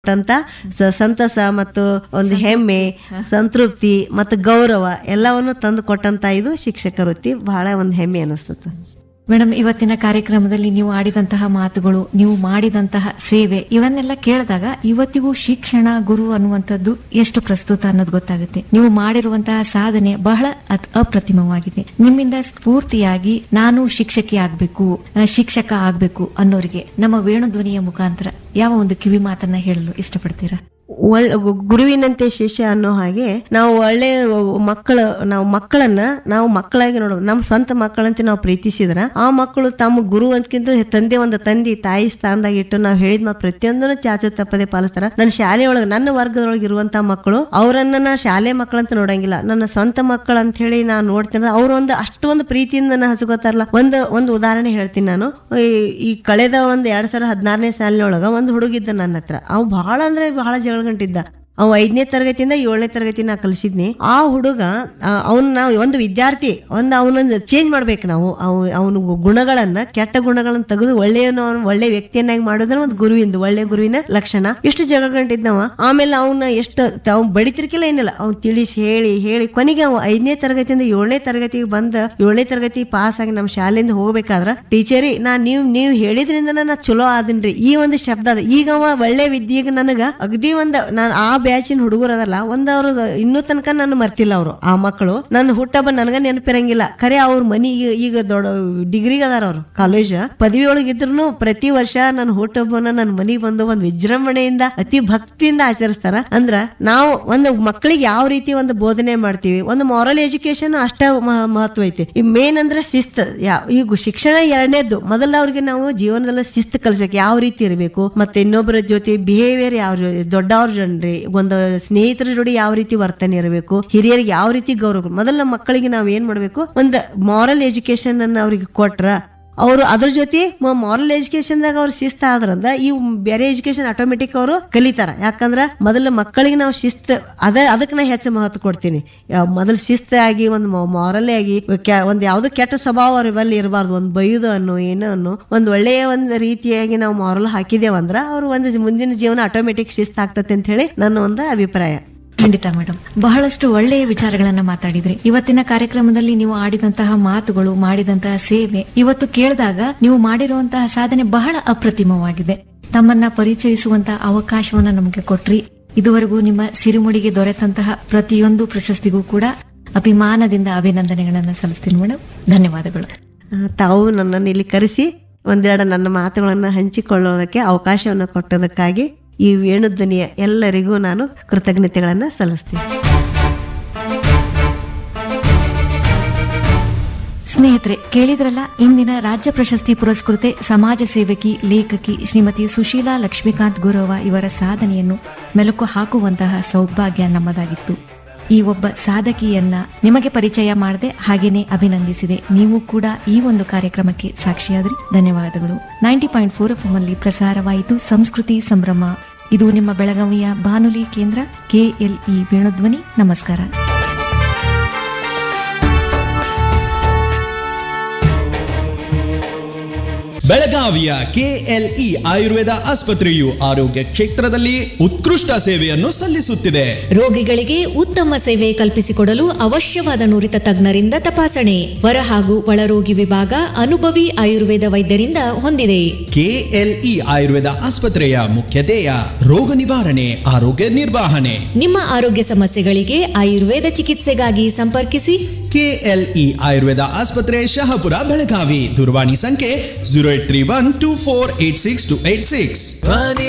ಕೊಟ್ಟಂತ ಸ- ಸಂತಸ ಮತ್ತು ಒಂದು ಹೆಮ್ಮೆ ಸಂತೃಪ್ತಿ ಮತ್ತು ಗೌರವ ಎಲ್ಲವನ್ನು ತಂದು ಕೊಟ್ಟಂತ ಇದು ಶಿಕ್ಷಕ ವೃತ್ತಿ ಬಹಳ ಒಂದು ಹೆಮ್ಮೆ ಅನಿಸ್ತದೆ ಮೇಡಮ್ ಇವತ್ತಿನ ಕಾರ್ಯಕ್ರಮದಲ್ಲಿ ನೀವು ಆಡಿದಂತಹ ಮಾತುಗಳು ನೀವು ಮಾಡಿದಂತಹ ಸೇವೆ ಇವನ್ನೆಲ್ಲ ಕೇಳಿದಾಗ ಇವತ್ತಿಗೂ ಶಿಕ್ಷಣ ಗುರು ಅನ್ನುವಂಥದ್ದು ಎಷ್ಟು ಪ್ರಸ್ತುತ ಅನ್ನೋದು ಗೊತ್ತಾಗುತ್ತೆ ನೀವು ಮಾಡಿರುವಂತಹ ಸಾಧನೆ ಬಹಳ ಅತ್- ಅಪ್ರತಿಮವಾಗಿದೆ ನಿಮ್ಮಿಂದ ಸ್ಫೂರ್ತಿಯಾಗಿ ನಾನು ಶಿಕ್ಷಕಿ ಆಗ್ಬೇಕು ಆ, ಶಿಕ್ಷಕ ಆಗ್ಬೇಕು ಅನ್ನೋರಿಗೆ ನಮ್ಮ ವೇಣುಧ್ವನಿಯ ಮುಖಾಂತರ ಯಾವ ಒಂದು ಕಿವಿ ಮಾತನ್ನ ಹೇಳಲು ಇಷ್ಟಪಡ್ತೀರಾ ಒಳ್ಳೆ ಗುರುವಿನಂತೆ ಶಿಷ್ಯ ಅನ್ನೋ ಹಾಗೆ ನಾವು ಒಳ್ಳೆ ಮಕ್ಕಳು ನಾವು ಮಕ್ಕಳನ್ನ ನಾವು ಮಕ್ಕಳಾಗಿ ನೋಡ್ಬೇಕು ನಮ್ಮ ಸ್ವಂತ ಮಕ್ಕಳಂತೆ ನಾವು ಪ್ರೀತಿಸಿದ್ರ ಆ ಮಕ್ಕಳು ತಮ್ಮ ಗುರು ಅಂತಕ್ಕಿಂತ ತಂದೆ ಒಂದು ತಂದೆ ತಾಯಿ ಸ್ಥಾನದಾಗ ಇಟ್ಟು ನಾವು ಹೇಳಿದ ಮಾತು ಪ್ರತಿಯೊಂದನ್ನು ಚಾಚು ತಪ್ಪದೆ ಪಾಲಿಸ್ತಾರ ನನ್ನ ಶಾಲೆ ಒಳಗೆ ನನ್ನ ವರ್ಗದೊಳಗೆ ಇರುವಂತ ಮಕ್ಕಳು ಅವರನ್ನ ನಾ ಶಾಲೆ ಮಕ್ಕಳಂತ ನೋಡಂಗಿಲ್ಲ ನನ್ನ ಸ್ವಂತ ಮಕ್ಕಳು ಅಂತ ಹೇಳಿ ನಾನು ನೋಡ್ತೀನಿ ಅವ್ರು ಒಂದು ಅಷ್ಟೊಂದು ಪ್ರೀತಿಯಿಂದ ನನ್ನ ಹಚ್ಕೋತಾರಲ್ಲ ಒಂದು ಒಂದು ಉದಾಹರಣೆ ಹೇಳ್ತೀನಿ ನಾನು ಈ- ಈ ಕಳೆದ ಒಂದು ಎರಡ್ ಸಾವಿರದ ಹದಿನಾರನೇ ಸಾಲಿನೊಳಗ ಒಂದು ಹುಡುಗಿದ್ದ ನನ್ನ ಹತ್ರ ಅವ್ ಬಹಳ ಅಂದ್ರೆ ಬಹಳ ಜಗಳ ಗಂಟಿದ್ದ ಅವ್ ಐದನೇ ತರಗತಿಯಿಂದ ಏಳನೇ ತರಗತಿ ನಾ ಕಲಿಸಿದ್ನಿ ಆ ಹುಡುಗ ಅವನ್ ನಾವು ಒಂದು ವಿದ್ಯಾರ್ಥಿ ಒಂದು ಅವನೊಂದು ಚೇಂಜ್ ಮಾಡ್ಬೇಕು ನಾವು ಅವ್ ಅವನ ಗುಣಗಳನ್ನ ಕೆಟ್ಟ ಗುಣಗಳನ್ನ ತೆಗೆದು ಒಳ್ಳೆಯ ಒಳ್ಳೆ ವ್ಯಕ್ತಿಯನ್ನಾಗಿ ಮಾಡೋದ್ರ ಒಂದು ಗುರುವಿಂದು ಒಳ್ಳೆ ಗುರುವಿನ ಲಕ್ಷಣ ಎಷ್ಟು ಜಗಳ ಗಂಟಿದ್ನವ ಆಮೇಲೆ ಅವನ ಎಷ್ಟು ಅವ್ನು ಬಡಿತಿರ್ಕಿಲ್ಲ ಏನಿಲ್ಲ ಅವ್ನು ತಿಳಿಸಿ ಹೇಳಿ ಹೇಳಿ ಕೊನೆಗೆ ಅವ ಐದನೇ ತರಗತಿಯಿಂದ ಏಳನೇ ತರಗತಿಗೆ ಬಂದ ಏಳನೇ ತರಗತಿ ಪಾಸ್ ಆಗಿ ನಮ್ಮ ಶಾಲೆಯಿಂದ ಹೋಗ್ಬೇಕಾದ್ರ ಟೀಚರಿ ನಾ ನೀವು ನೀವು ಹೇಳಿದ್ರಿಂದ ನಾ ಚಲೋ ಆದಿನ್ರಿ ಈ ಒಂದು ಶಬ್ದ ಅದ ಈಗ ಅವ ಒಳ್ಳೆ ವಿದ್ಯೆಗೆ ನನಗ ಅಗದಿ ಒಂದ್ ನಾನ್ ಆ ಬ್ಯಾಚಿನ ಹುಡುಗರು ಅದಲ್ಲ ಒಂದ್ ಅವ್ರ ಇನ್ನೂ ತನಕ ನಾನು ಮರ್ತಿಲ್ಲ ಅವರು ಆ ಮಕ್ಕಳು ನನ್ನ ಹುಟ್ಟಬ್ಬ ನನಗ ನೆನಪಿರಂಗಿಲ್ಲ ಖರೆ ಅವ್ರ ಮನಿ ಈಗ- ಈಗ ದೊಡ್ಡ ಡಿಗ್ರಿಗೆ ಅದಾರ ಅವ್ರು ಕಾಲೇಜ್ ಪದವಿ ಒಳಗಿದ್ರು ಪ್ರತಿ ವರ್ಷ ನನ್ನ ಹುಟ್ಟಬ್ಬನ ನನ್ನ ಮನಿಗೆ ಬಂದು ಒಂದ್ ವಿಜೃಂಭಣೆಯಿಂದ ಅತಿ ಭಕ್ತಿಯಿಂದ ಆಚರಿಸ್ತಾರ ಅಂದ್ರ ನಾವು ಒಂದು ಮಕ್ಕಳಿಗೆ ಯಾವ ರೀತಿ ಒಂದು ಬೋಧನೆ ಮಾಡ್ತೀವಿ ಒಂದು ಮಾರಲ್ ಎಜುಕೇಶನ್ ಅಷ್ಟ ಮ- ಮಹತ್ವ ಐತಿ ಈ ಮೇನ್ ಅಂದ್ರೆ ಶಿಸ್ತ್ ಯಾ- ಈಗ ಶಿಕ್ಷಣ ಎರಡನೇದ್ದು ಮೊದಲ ಅವ್ರಿಗೆ ನಾವು ಜೀವನದಲ್ಲಿ ಶಿಸ್ತು ಕಲಿಸ್ಬೇಕು ಯಾವ ರೀತಿ ಇರಬೇಕು ಮತ್ತೆ ಇನ್ನೊಬ್ಬರ ಜೊತೆ ಬಿಹೇವಿಯರ್ ಯಾವ ರೀ- ದೊಡ್ಡವ್ರ ಜನರಿ ಒಂದು ಸ್ನೇಹಿತರ ಜೋಡಿ ಯಾವ ರೀತಿ ವರ್ತನೆ ಇರಬೇಕು ಹಿರಿಯರಿಗೆ ಯಾವ ರೀತಿ ಗೌರವ ಮೊದಲ ನಮ್ಮ ಮಕ್ಕಳಿಗೆ ನಾವ್ ಏನ್ ಮಾಡ್ಬೇಕು ಒಂದು ಮಾರಲ್ ಎಜುಕೇಶನ್ ಅನ್ನ ಅವ್ರಿಗೆ ಕೊಟ್ರ ಅವರು ಅದ್ರ ಜೊತೆ ಮಾರಲ್ ಎಜುಕೇಶನ್ ದಾಗ ಅವ್ರು ಶಿಸ್ತ ಆದ್ರಂದ ಈ ಬೇರೆ ಎಜುಕೇಶನ್ ಆಟೋಮೆಟಿಕ್ ಅವರು ಕಲಿತಾರ ಯಾಕಂದ್ರ ಮೊದಲ ಮಕ್ಕಳಿಗೆ ನಾವು ಶಿಸ್ತ ಅದ ಅದಕ್ಕೆ ನಾ ಹೆಚ್ಚು ಮಹತ್ವ ಕೊಡ್ತೀನಿ ಯಾವ- ಮೊದಲು ಶಿಸ್ತ ಆಗಿ ಒಂದು ಮಾರಲ್ ಆಗಿ ಕ್ಯಾ- ಒಂದ್ ಯಾವ್ದು ಕೆಟ್ಟ ಸ್ವಭಾವ ಅವ್ರಲ್ಲಿ ಇರಬಾರ್ದು ಒಂದು ಬೈಯುದು ಅನ್ನೋ ಏನೋ ಅನ್ನೋ ಒಂದು ಒಳ್ಳೆಯ ಒಂದು ರೀತಿಯಾಗಿ ನಾವು ಮಾರಲ್ ಹಾಕಿದೇವಂದ್ರ ಅವ್ರು ಒಂದು ಮುಂದಿನ ಜೀವನ ಆಟೋಮೆಟಿಕ್ ಶಿಸ್ತ ಆಗ್ತತೆ ಅಂತ ಹೇಳಿ ನನ್ನ ಒಂದು ಅಭಿಪ್ರಾಯ ಖಂಡಿತ ಮೇಡಮ್ ಬಹಳಷ್ಟು ಒಳ್ಳೆಯ ವಿಚಾರಗಳನ್ನ ಮಾತಾಡಿದ್ರಿ ಇವತ್ತಿನ ಕಾರ್ಯಕ್ರಮದಲ್ಲಿ ನೀವು ಆಡಿದಂತಹ ಮಾತುಗಳು ಮಾಡಿದಂತಹ ಸೇವೆ ಇವತ್ತು ಕೇಳಿದಾಗ ನೀವು ಮಾಡಿರುವಂತಹ ಸಾಧನೆ ಬಹಳ ಅಪ್ರತಿಮವಾಗಿದೆ ತಮ್ಮನ್ನ ಪರಿಚಯಿಸುವಂತಹ ಅವಕಾಶವನ್ನ ನಮಗೆ ಕೊಟ್ರಿ ಇದುವರೆಗೂ ನಿಮ್ಮ ಸಿರಿಮುಡಿಗೆ ದೊರೆತಂತಹ ಪ್ರತಿಯೊಂದು ಪ್ರಶಸ್ತಿಗೂ ಕೂಡ ಅಭಿಮಾನದಿಂದ ಅಭಿನಂದನೆಗಳನ್ನ ಸಲ್ಲಿಸ್ತೀನಿ ಮೇಡಮ್ ಧನ್ಯವಾದಗಳು ಆ, ತಾವು ನನ್ನನ್ನು ಇಲ್ಲಿ ಕರೆಸಿ ಒಂದೆರಡು ನನ್ನ ಮಾತುಗಳನ್ನು ಹಂಚಿಕೊಳ್ಳೋದಕ್ಕೆ ಅವಕಾಶವನ್ನು ಕೊಟ್ಟದಕ್ಕಾಗಿ ಈ ವೇಣುಧ್ವನಿಯ ಎಲ್ಲರಿಗೂ ನಾನು ಕೃತಜ್ಞತೆಗಳನ್ನು ಸಲ್ಲಿಸ್ತೀನಿ ಸ್ನೇಹಿತರೆ ಕೇಳಿದ್ರಲ್ಲ ಇಂದಿನ ರಾಜ್ಯ ಪ್ರಶಸ್ತಿ ಪುರಸ್ಕೃತೆ ಸಮಾಜ ಸೇವಕಿ ಲೇಖಕಿ ಶ್ರೀಮತಿ ಸುಶೀಲಾ ಲಕ್ಷ್ಮೀಕಾಂತ್ ಗುರವ ಇವರ ಸಾಧನೆಯನ್ನು ಮೆಲುಕು ಹಾಕುವಂತಹ ಸೌಭಾಗ್ಯ ನಮ್ಮದಾಗಿತ್ತು ಈ ಒಬ್ಬ ಸಾಧಕಿಯನ್ನ ನಿಮಗೆ ಪರಿಚಯ ಮಾಡದೆ ಹಾಗೇನೆ ಅಭಿನಂದಿಸಿದೆ ನೀವು ಕೂಡ ಈ ಒಂದು ಕಾರ್ಯಕ್ರಮಕ್ಕೆ ಸಾಕ್ಷಿಯಾದ್ರಿ ಧನ್ಯವಾದಗಳು ನೈಂಟಿ ಪಾಯಿಂಟ್ ಫೋರ್ ಎಫ್ ಅಲ್ಲಿ ಪ್ರಸಾರವಾಯಿತು ಸಂಸ್ಕೃತಿ ಸಂಭ್ರಮ ಇದು ನಿಮ್ಮ ಬೆಳಗಾವಿಯ ಬಾನುಲಿ ಕೇಂದ್ರ ಕೆಎಲ್ಇ ವೇಣುಧ್ವನಿ ನಮಸ್ಕಾರ ಬೆಳಗಾವಿಯ ಕೆಎಲ್ಇ ಆಯುರ್ವೇದ ಆಸ್ಪತ್ರೆಯು ಆರೋಗ್ಯ ಕ್ಷೇತ್ರದಲ್ಲಿ ಉತ್ಕೃಷ್ಟ ಸೇವೆಯನ್ನು ಸಲ್ಲಿಸುತ್ತಿದೆ ರೋಗಿಗಳಿಗೆ ಉತ್ತಮ ಸೇವೆ ಕಲ್ಪಿಸಿಕೊಡಲು ಅವಶ್ಯವಾದ ನುರಿತ ತಜ್ಞರಿಂದ ತಪಾಸಣೆ ಹೊರ ಹಾಗೂ ಒಳರೋಗಿ ವಿಭಾಗ ಅನುಭವಿ ಆಯುರ್ವೇದ ವೈದ್ಯರಿಂದ ಹೊಂದಿದೆ ಕೆಎಲ್ಇ ಆಯುರ್ವೇದ ಆಸ್ಪತ್ರೆಯ ಮುಖ್ಯ ಧ್ಯೇಯ ರೋಗ ನಿವಾರಣೆ ಆರೋಗ್ಯ ನಿರ್ವಹಣೆ ನಿಮ್ಮ ಆರೋಗ್ಯ ಸಮಸ್ಯೆಗಳಿಗೆ ಆಯುರ್ವೇದ ಚಿಕಿತ್ಸೆಗಾಗಿ ಸಂಪರ್ಕಿಸಿ ಕೆಎಲ್ಇ ಆಯುರ್ವೇದ ಆಸ್ಪತ್ರೆ ಶಹಾಪುರ ಬೆಳಗಾವಿ ದೂರವಾಣಿ ಸಂಖ್ಯೆ zero eight three one two four eight six two eight six ಧ್ವನಿ